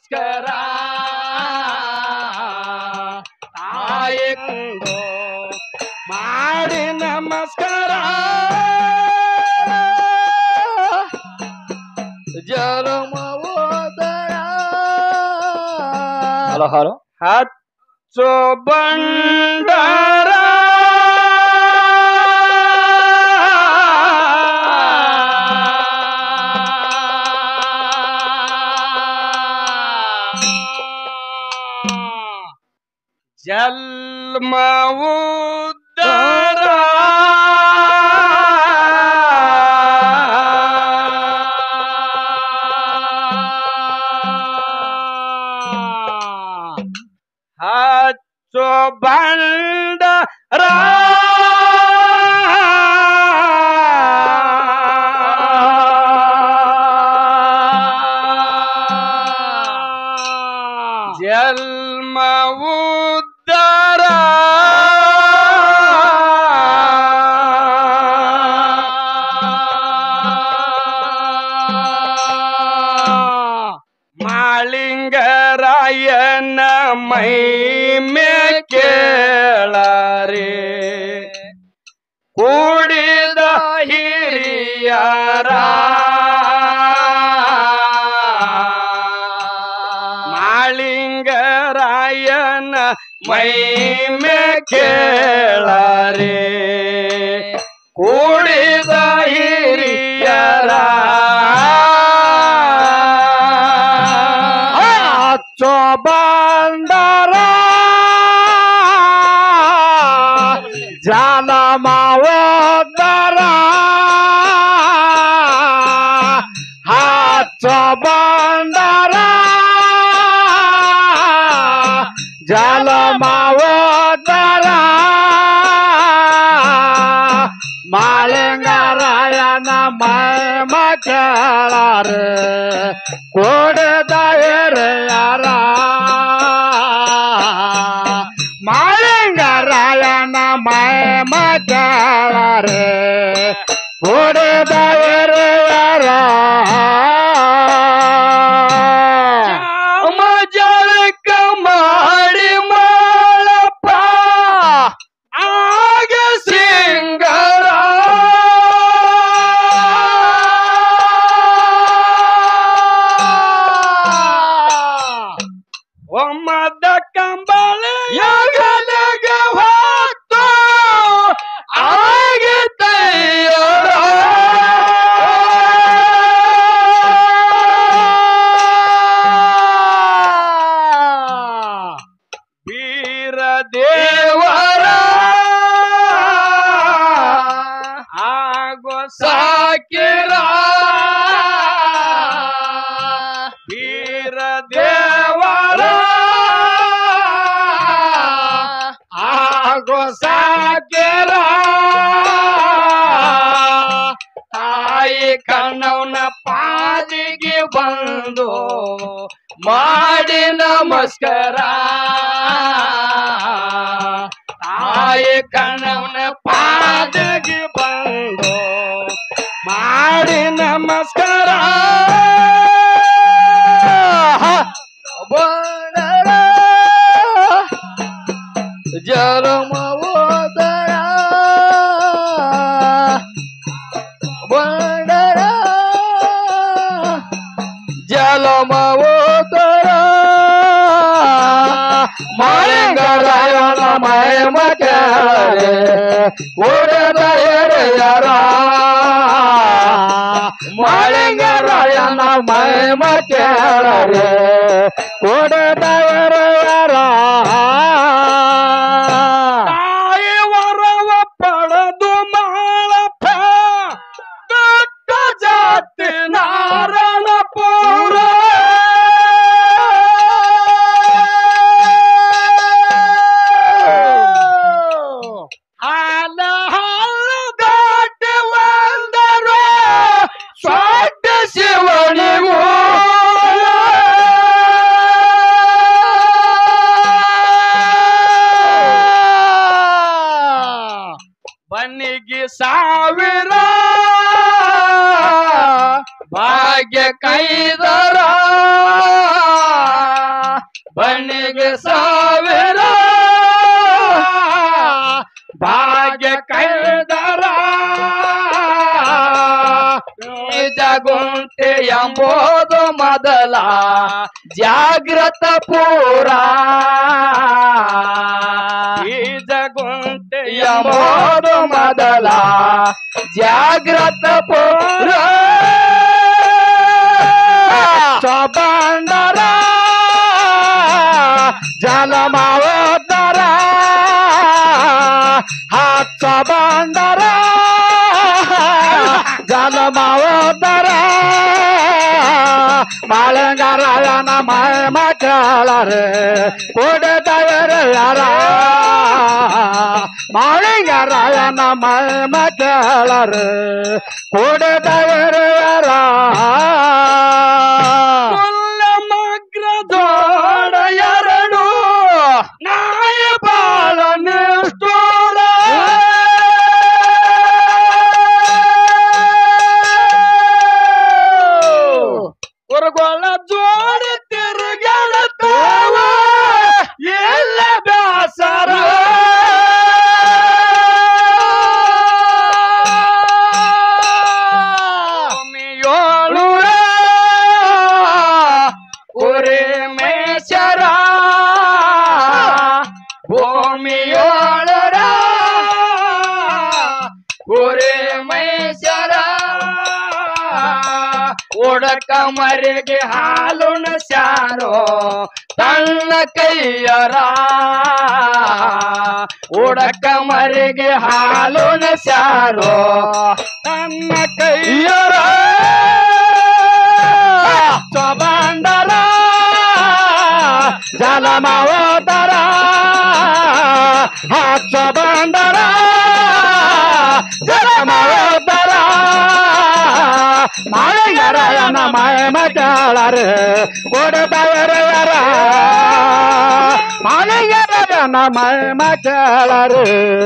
ನಮಸ್ಕಾರ ತಾಯಿಗೂ ಮಾಡಿ ನಮಸ್ಕಾರ ಜಲಮ ಓದರ ಹಲೋ ಹಲೋ ಹಚ್ಚೋ ಬಂಡರ ಜನ್ಮ ಉದ್ಧಾರ ಹಚ್ಚೋ ಬಂಡರ ಜನ್ಮ ಉದ್ಧಾರ ಮಾಳಿಂಗರಾಯನ ಮೈ ಮೇ ಕೇಳರೆ ಕೂಡಿದ ಹಿರಿಯರ ಮಾಳಿಂಗರಾಯನ ಮೈ ಮೇ ಕೇಳರೆ ಕೂಡಿದ ಹಿರಿಯರ ಹಚ್ಚೋ ಬಂಡರ ಜಾಲ ಮಾವೋದರ ಹಚ್ಚೋ ಬಂಡರ ಜಾಲ ಮಾವೋದರ ಮಾಳಿಂಗರಾಯನ ಮೈ ಮಕ್ಕಳರೆ ಕೊಡದ ಯಾರ ಮಾಳಿಂಗರಾಯನ ಮೈ ಮಕ್ಕಳರೆ ಕೊಡದ ಯಾರ ಮಜಳಕ ಮಾಡಿ ಮಾಡಪ್ಪ ಆಗ ಸಿಂಗರ ಒಮ್ಮದ ಕಂಬಳ ಯಾಗಲಗ ಹೊತ್ತು ಆಗ ವೀರ ದೇವರ ಆಗೋ ಸಾಕಿರ ವೀರ ದೇವರ ಆಗೋ ಸಾಕಿರ ತಾಯಿ ಕಣ್ಣವನ ಪಾದಿಗೆ ಬಂದು ಮಾಡಿ ನಮಸ್ಕಾರ ತಾಯಿ ಕಣ್ಣವನ ಪಾದಿಗೆ ಬಂದು ಮಾಡಿ ನಮಸ್ಕಾರ ಬಣರ ಜಲಮ ಓದರ ಬಣರ ಜಲಮ ಓದರ ಮಾಳಿಂಗರಾಯನ ಮೈ ಮಕ್ಕಳರೆ ಓಡದ ಯಾರ ಮಾಳಿಂಗರಾಯನ ಮೈ ಮಕ್ಕಳರೆ ಕೊಡದ ಯಾರ ತಾಯಿ ವರವ ಪಡೆದು ಮಾಡಪ್ಪ ದೊಡ್ಡ ಜಾತಿ ನಾರಣಪುರ ಹಾಲ ಹಾಲ ದಾಟಿ ಬಂದರು ಸ್ವಾಟ ಶಿವನಿಗೂ ಬನ್ನಿಗೆ ಸಾವಿರ ಭಾಗ್ಯ ಕೈದರ ಬನ್ನಿಗೆ ಸಾವಿರ ಭಾಗ್ಯ ಕೈದರ ಜಗುಂಟೆ ಎಂಬುದು ಮೊದಲ ಜಾಗ್ರತ ಪೂರ ಈ ಜಗುಂಟೆ ಎಂಬುದು ಮೊದಲ ಜಾಗ್ರತ ಪೂರ ಚಬಂಡರ ಜಲಮಾವದರ ಹಚ್ಚ ಬಂಡರ ಜಲಮಾವದರ ಮಾಳಂಗರಾಯನ ಮಯ ಮಕ್ಕಳರೆ ಕೊಡದವರ ಯಾರ ಮಾಳಿಂಗರಾಯನ ಮಯ ಮಕ್ಕಳರೆ ಕೊಡದವರ ಯಾರ ಕುಲ್ಲ ಮಗ್ರ ಜೋಡ ಎರಡು ನಾಯ ಬಾಳ ನಿಷ್ಠೂರ ಹೊರಗೊಳ್ಳ ಜೋಡಿ ತಿರುಗಾಡುತ್ತಾವ ಎಲ್ಲ ಬ್ಯಾಸರ ಭೂಮಿಯೋಳುರ ಉರಿ ಮೇಷರ ಭೂಮಿಯೋಳರ ಉರಿ ಮೇಷರ ಉಡಕ ಮರಿಗೆ ಹಾಲುಣ ಶಾರೋ ತನ್ನ ಕೈಯರ ಉಡಕ ಮರಿಗೆ ಹಾಲುಣ ಶಾರೋ ನನ್ನ ಕೈಯರ ಚಬಂಡರ ಜಲಮಾವತರ ಹಚ್ಚ ಬಂಡರ ಜಲಮಾವತರ ಮಾಳಗರಯನ ಮಯ ಮಕ್ಕಳರೆ ಕೊಡದವರ ಮಾಳಗರಯನ ಮಯ ಮಕ್ಕಳರೆ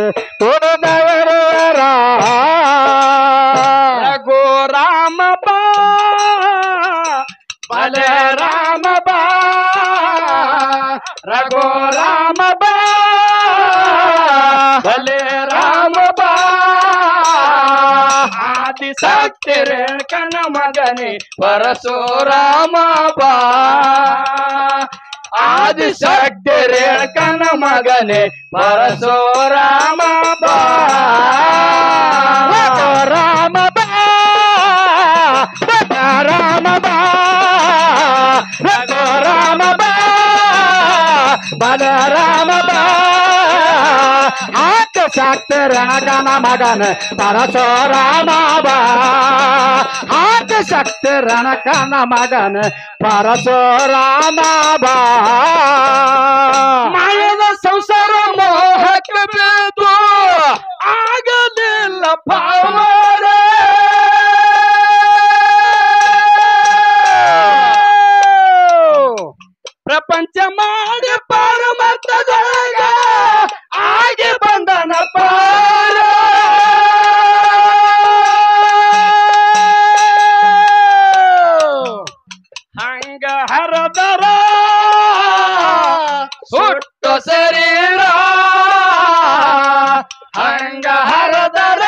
ಕೊಡದವರ ರಘು ರಾಮ ಬಾ ಬಲೆ ರಾಮ ಬಾ ರಘು ರಾಮ ಬಾ ಬಲೆ ರಾಮ ಬಾ ಆದಿ ಶಕ್ತಿ ರೇಣಕನ ಮಗನೇ ಪರಶುರಾಮ ಬಾ ಆದಿ ಶಕ್ತಿ ರೇಣಕನ ಮಗನೇ ಪರಶುರಾಮ ಬಾ ರಾಮ ಬಾ ರಾಮ ಬಾ ರಘು ರಾಮ ಬಾ ಬಲ ರಾಮ ಬಾ ಆತ ಶಕ್ತಿ ರಣಗನ ಮಗನ ಪರಶುರಾಮ ಬಾ ಆತ ಶಕ್ತಿ ರಣಕನ ಮಗನ ಪರಶುರಾಮ ಬಾ ಮಾಯದ ಸಂಸಾರ ಮೋಹಕ್ಕೆ ಬಿದ್ದು ಆಗಲಿಲ್ಲ ಪಾವರ ಪ್ರಪಂಚ ಮಾಡಿ ಪರಮರ್ಥದೊಳಗ ಆಗಿ ಬಂದನ ಪಾರ ಹಂಗ ಹರದರ ಸುಟ್ಟು ಶರೀರ ಹಂಗ ಹರದರ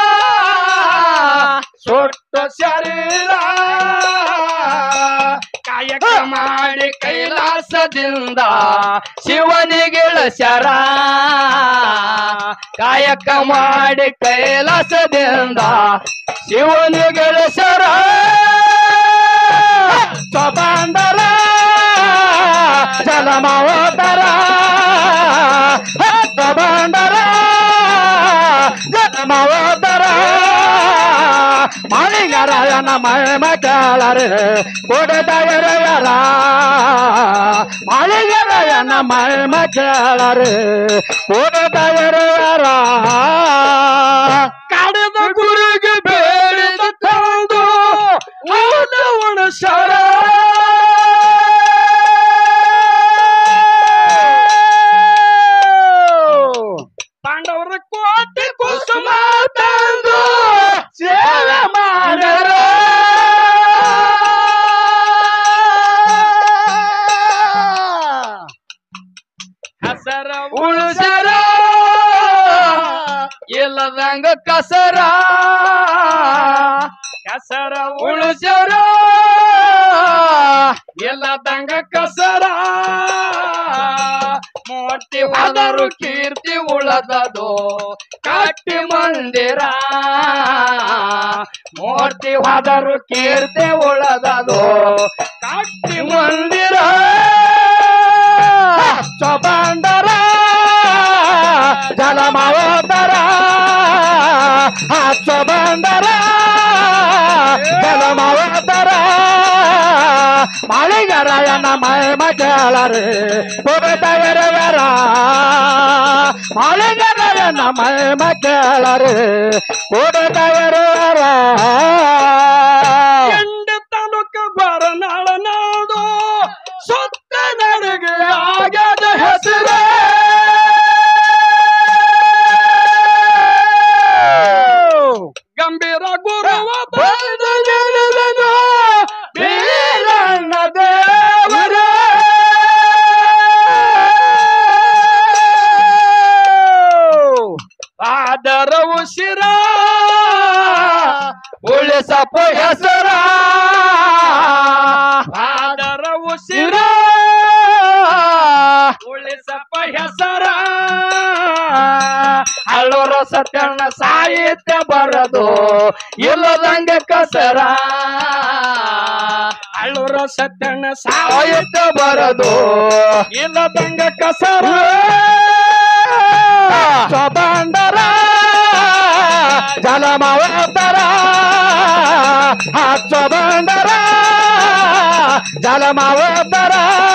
ಸುಟ್ಟು ಶರೀರ ಕಾಯಕ ಮಾಡಿ ಕೈಲಾಸದಿಂದ ಶಿವನಿಗಿಳ ಶರ ಕಾಯಕ ಮಾಡಿ ಕೈಲಾಸದಿಂದ ಶಿವನಿಗಿಳ ಶರ ಚಬಂಡರ ಜಲಮಾವತರ ಚಬಂಡರ ಜಲಮಾವತರ ಮಾಳಿಗರಾಯನ ಮಯ ಮಕ್ಕಳರೆ ಕೊಡದಯರ ಮಾಳಿಗರಾಯನ ಮಯ ಮಕ್ಕಳರೆ ಕೊಡದಯರ ಕಡದ ಗುರಿಗೆ ಬೇಡಿದ ತಂದು ಊಟ ಉಣಸರ ಪಾಂಡವರ ಕೋಟೆ ಕುಸುಮ ತಂದು ಸೇವೆ ಮಾಡರ ಇಲ್ಲದಂಗ ಕಸರ ಕಸರ ಉಳಿಸರ ಇಲ್ಲದಂಗ ಕಸರ ಮೂರ್ತಿ ಹೋದರು ಕೀರ್ತಿ ಉಳದದು ಕಟ್ಟಿ ಮಂದಿರ ಮೂರ್ತಿ ಹೋದರು ಕೀರ್ತಿ ಉಳದದು ಕಟ್ಟಿ ಮಂದಿರ ಚೊಬಂದರ ಜಲಮಾವತರ ಹಚ್ಚ ಬಂದರ ಜಲಮಾವತರ ಮಾಳಿಗರಾಯನ ಮಹಿಮ ಕೇಳರೆ ಪುಗತವರವರ ಮಾಳಿಗರಾಯನ ಮಹಿಮ ಕೇಳರೆ ಪುಗತವರವರ ಎಂಡ ತಾಲೂಕ ಬರನಾಳ ನಾಡು ಸುತ್ತ ನಡುಗೆ ಆಗದ ಹೆಸರು ಗಂಭೀರ ಗುರುವ ಬಂದನು ಬೀರಣ್ಣ ದೇವರ ಆದರ ಉಸಿರ ಉಳಿಸಪ್ಪ ಹೆಸರ ಆದರ ಉಸಿರ ಉಳಿಸಪ್ಪ ಹೆಸರ ಅಳ್ಳೂರ ಸತ್ಯಣ್ಣ ಸಾಹಿತ್ಯ ಬರದು ಇಲ್ಲದಂಗ ಕಸರ ಅಳ್ಳೂರ ಸತ್ಯಣ್ಣ ಸಾಯ ಸಾಹಿತ್ಯ ಬರದು ಇಲ್ಲದಂಗ ಕಸರ ಚೊಬಂದರ ಜಲಮಾವತರ ಹಚ್ಚ ಬಂದರ ಜಲಮಾವತರ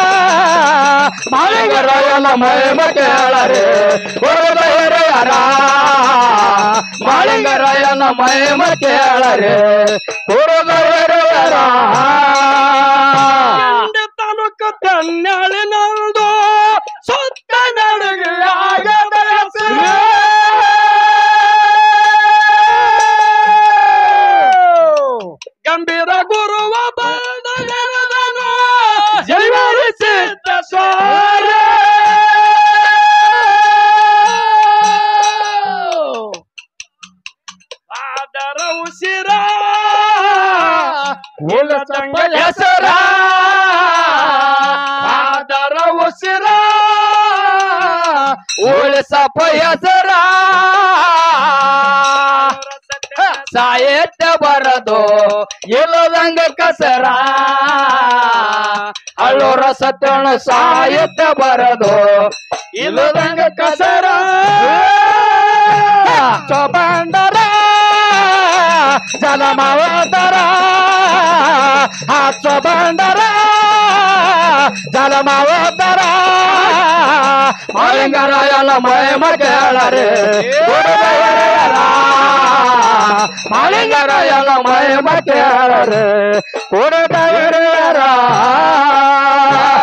ಮಾಳಿಗರಾಯನ ಮಹಿಮ ಕೇಳರೆ ಯಾರ ಮಾಳಿಗರಾಯನ ಮಹಿಮ ಕೇಳರೆ ಯಾರ ಎಂಡ ತಾಲೂಕು ತನ್ನಾಳಿನಲ್ದು ಸುತ್ತ ನಡುಗೆ ಆಗದ ಹೆಸರು ಗಂಭೀರ ಗುರುವ ಬಂದನು ಜೈವರಿಸಿದ್ದ ಸ್ವಾರ ಆದರ ಉಸಿರ ಉಳಸಂಗ ಹೆಸರ ಆದರ ಉಸಿರ ಉಳಿಸಪ್ಪ ಹೆಸರ ಸಾಹಿತ್ಯ ಬರದು ಇಲ್ಲದಂಗ ಕಸರ ಅಳ್ಳೂರ ಸತ್ಯಣ ಸಾಹಿತ್ಯ ಬರದು ಇಲ್ಲದಂಗ ಕಸರ ಚೊಬಂದರ ಜಲಮಾವತರ ಹಚ್ಚ ಬಂದರ ಜಲಮಾವತರ ಮಾಲಿಂಗರಾಯನ ಮಹಿಮ ಕೇಳರೆ ಮಾಲಿಂಗರಾಯನ ಮಹಿಮ ಕೇಳರೆ ಕೊಡದವರ